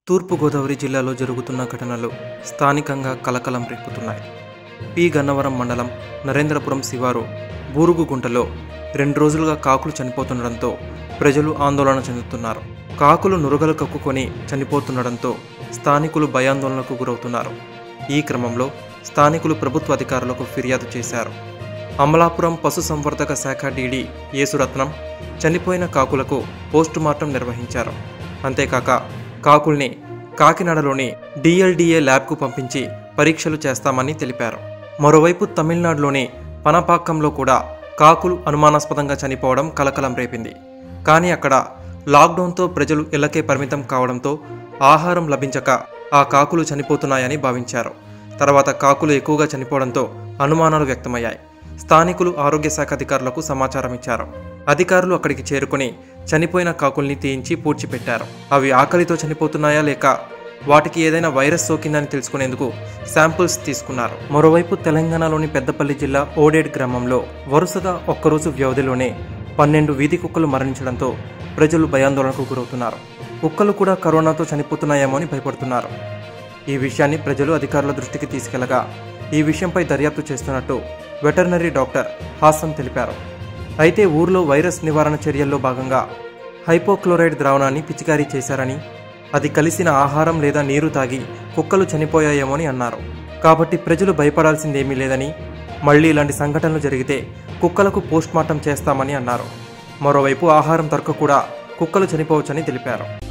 తూర్పుగోదావరి జిల్లాలో జరుగుతున్న ఘటనలు స్థానికంగా కలకలం రేపుతున్నాయి పి గన్నవరం మండలం నరేంద్రపురం శివారు బూరుగుగుంటలో రెండు రోజులుగా కాకులు చనిపోతుండడంతో ప్రజలు ఆందోళన చెందుతున్నారు కాకులు నురగలు కక్కుకొని చనిపోతుండడంతో స్థానికులు భయాందోళనకు గురవుతున్నారు ఈ క్రమంలో స్థానికులు ప్రభుత్వ అధికారులకు ఫిర్యాదు చేశారు అమలాపురం పశుసంవర్ధక శాఖ డీడీ యేసురత్నం చనిపోయిన కాకులకు పోస్టుమార్టం నిర్వహించారు అంతేకాక కాకుల్ని కాకినాడలోని డిఎల్డిఏ ల్యాబ్కు పంపించి పరీక్షలు చేస్తామని తెలిపారు మరోవైపు తమిళనాడులోని పనపాక్కంలో కూడా కాకులు అనుమానాస్పదంగా చనిపోవడం కలకలం రేపింది కానీ అక్కడ లాక్డౌన్తో ప్రజలు ఇళ్లకే పరిమితం కావడంతో ఆహారం లభించక ఆ కాకులు చనిపోతున్నాయని భావించారు తర్వాత కాకులు ఎక్కువగా చనిపోవడంతో అనుమానాలు వ్యక్తమయ్యాయి స్థానికులు ఆరోగ్య శాఖ అధికారులకు సమాచారం ఇచ్చారు అధికారులు అక్కడికి చేరుకుని చనిపోయిన కాకుల్ని తీయించి పూడ్చిపెట్టారు అవి ఆకలితో చనిపోతున్నాయా లేక వాటికి ఏదైనా వైరస్ సోకిందని తెలుసుకునేందుకు శాంపుల్స్ తీసుకున్నారు మరోవైపు తెలంగాణలోని పెద్దపల్లి జిల్లా ఓడేడ్ గ్రామంలో వరుసగా ఒక్కరోజు వ్యవధిలోనే పన్నెండు వీధి కుక్కలు మరణించడంతో ప్రజలు భయాందోళనకు గురవుతున్నారు కుక్కలు కూడా కరోనాతో చనిపోతున్నాయేమో అని భయపడుతున్నారు ఈ విషయాన్ని ప్రజలు అధికారుల దృష్టికి తీసుకెళ్లగా ఈ విషయంపై దర్యాప్తు చేస్తున్నట్టు వెటర్నరీ డాక్టర్ హాసన్ తెలిపారు అయితే ఊర్లో వైరస్ నివారణ చర్యల్లో భాగంగా హైపోక్లోరైడ్ ద్రావణాన్ని పిచికారీ చేశారని అది కలిసిన ఆహారం లేదా నీరు తాగి కుక్కలు చనిపోయాయేమో అని అన్నారు కాబట్టి ప్రజలు భయపడాల్సిందేమీ లేదని మళ్ళీ ఇలాంటి సంఘటనలు జరిగితే కుక్కలకు పోస్ట్మార్టం చేస్తామని అన్నారు మరోవైపు ఆహారం దొరక కూడా కుక్కలు చనిపోవచ్చని తెలిపారు